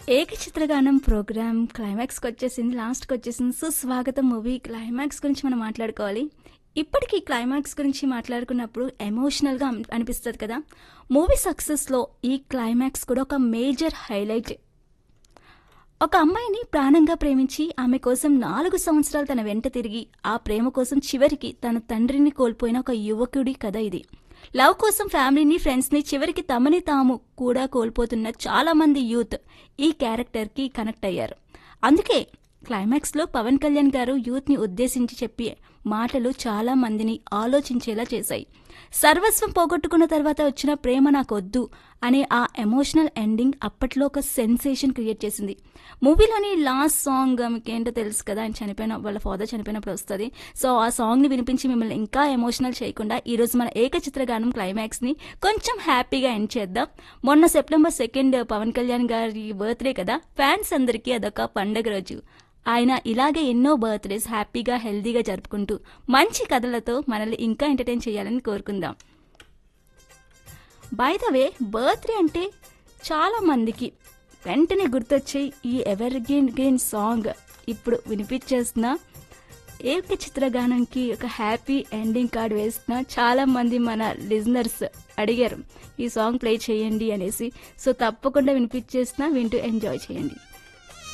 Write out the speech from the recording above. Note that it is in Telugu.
ఏకచిత్రగానం ప్రోగ్రామ్ క్లైమాక్స్కి వచ్చేసింది లాస్ట్కి వచ్చేసింది సుస్వాగతం మూవీ క్లైమాక్స్ గురించి మనం మాట్లాడుకోవాలి ఇప్పటికీ క్లైమాక్స్ గురించి మాట్లాడుకున్నప్పుడు ఎమోషనల్గా అనిపిస్తుంది కదా మూవీ సక్సెస్లో ఈ క్లైమాక్స్ కూడా ఒక మేజర్ హైలైట్ ఒక అమ్మాయిని ప్రాణంగా ప్రేమించి ఆమె కోసం నాలుగు సంవత్సరాలు తన వెంట తిరిగి ఆ ప్రేమ కోసం చివరికి తన తండ్రిని కోల్పోయిన ఒక యువకుడి కథ ఇది లవ్ కోసం ఫ్యామిలీని ఫ్రెండ్స్ని చివరికి తమని తాము కూడా కోల్పోతున్న చాలా మంది యూత్ ఈ క్యారెక్టర్కి కనెక్ట్ అయ్యారు అందుకే క్లైమాక్స్లో పవన్ కళ్యాణ్ గారు యూత్ని ఉద్దేశించి చెప్పే మాటలు చాలా మందిని ఆలోచించేలా చేశాయి సర్వస్వం పోగొట్టుకున్న తర్వాత వచ్చిన ప్రేమ నాకొద్దు అనే ఆ ఎమోషనల్ ఎండింగ్ అప్పట్లో ఒక సెన్సేషన్ క్రియేట్ చేసింది మూవీలోని లాస్ట్ సాంగ్ మీకు ఏంటో తెలుసు కదా ఆయన చనిపోయిన వాళ్ళ ఫాదర్ చనిపోయినప్పుడు వస్తుంది సో ఆ సాంగ్ని వినిపించి మిమ్మల్ని ఇంకా ఎమోషనల్ చేయకుండా ఈరోజు మన ఏకచిత్ర గానం క్లైమాక్స్ని కొంచెం హ్యాపీగా ఎండ్ చేద్దాం మొన్న సెప్టెంబర్ సెకండ్ పవన్ కళ్యాణ్ గారి బర్త్డే కదా ఫ్యాన్స్ అందరికీ అదొక పండగ రోజు ఆయన ఇలాగే ఎన్నో బర్త్డేస్ హ్యాపీగా హెల్దీగా జరుపుకుంటూ మంచి కథలతో మనల్ని ఇంకా ఎంటర్టైన్ చేయాలని కోరుకుందాం బై ద వే బర్త్డే అంటే చాలా మందికి వెంటనే గుర్తొచ్చే ఈ ఎవర్ గెయిన్ గెయిన్ సాంగ్ ఇప్పుడు వినిపించేస్తున్న ఏక చిత్రగానానికి ఒక హ్యాపీ ఎండింగ్ కార్డ్ వేసిన చాలా మంది మన లిజనర్స్ అడిగారు ఈ సాంగ్ ప్లే చేయండి అనేసి సో తప్పకుండా వినిపించేసిన వింటూ ఎంజాయ్ చేయండి